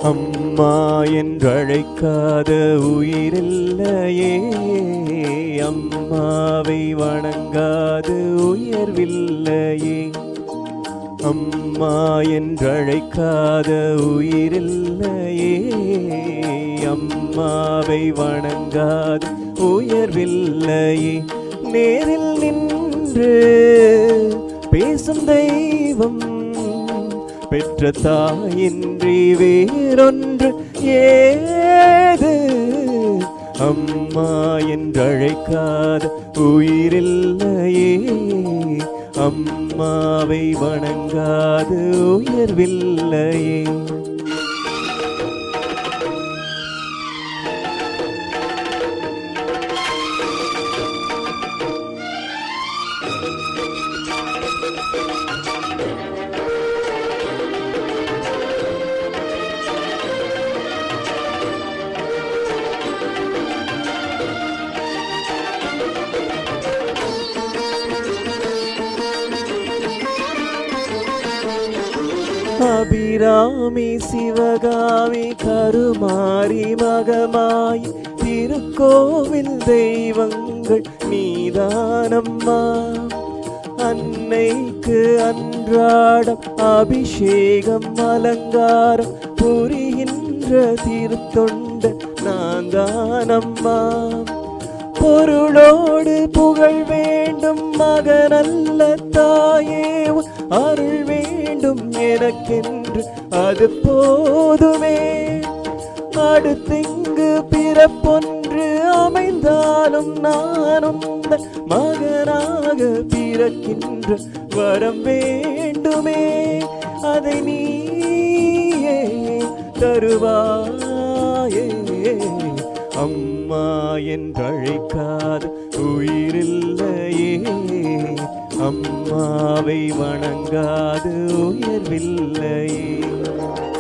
அம்மா என்றழைக்காத உயிரில்லையே அம்மாவை வணங்காத உயர்வில்லையே அம்மா என்றழைக்காத உயிரில்லையே அம்மாவை வணங்காத உயர்வில்லையே நேரில் நின்று பேசும் தெய்வம் பெற்ற தாயின்றி வேறொன்று ஏது அம்மா என்றழைக்காத உயிரில்லையே அம்மாவை வணங்காது உயர்வில்லையே அபிராமி சிவகாமி கருமாரி மகமாய் திருக்கோவில் தெய்வங்கள் நீதானம்மா அன்னைக்கு அன்றாடம் அபிஷேகம் அலங்காரம் புரிகின்ற திருத்தொண்ட நான் தானம்மா பொருளோடு புகழ் வேண்டும் மகனல்ல தாயே உன் அருள் வேண்டும் எனக்கென்று அது போதுமே அடுத்திங்கு பிறப்பொன்று அமைந்தாலும் நான் உந்தன் மகனாக பிறக்கின்ற வரம் வேண்டுமே அதை நீயே தருவாயே அம்மா என்றழைக்காத உயிரில்லையே அம்மாவை வணங்காது உயர்வில்லையே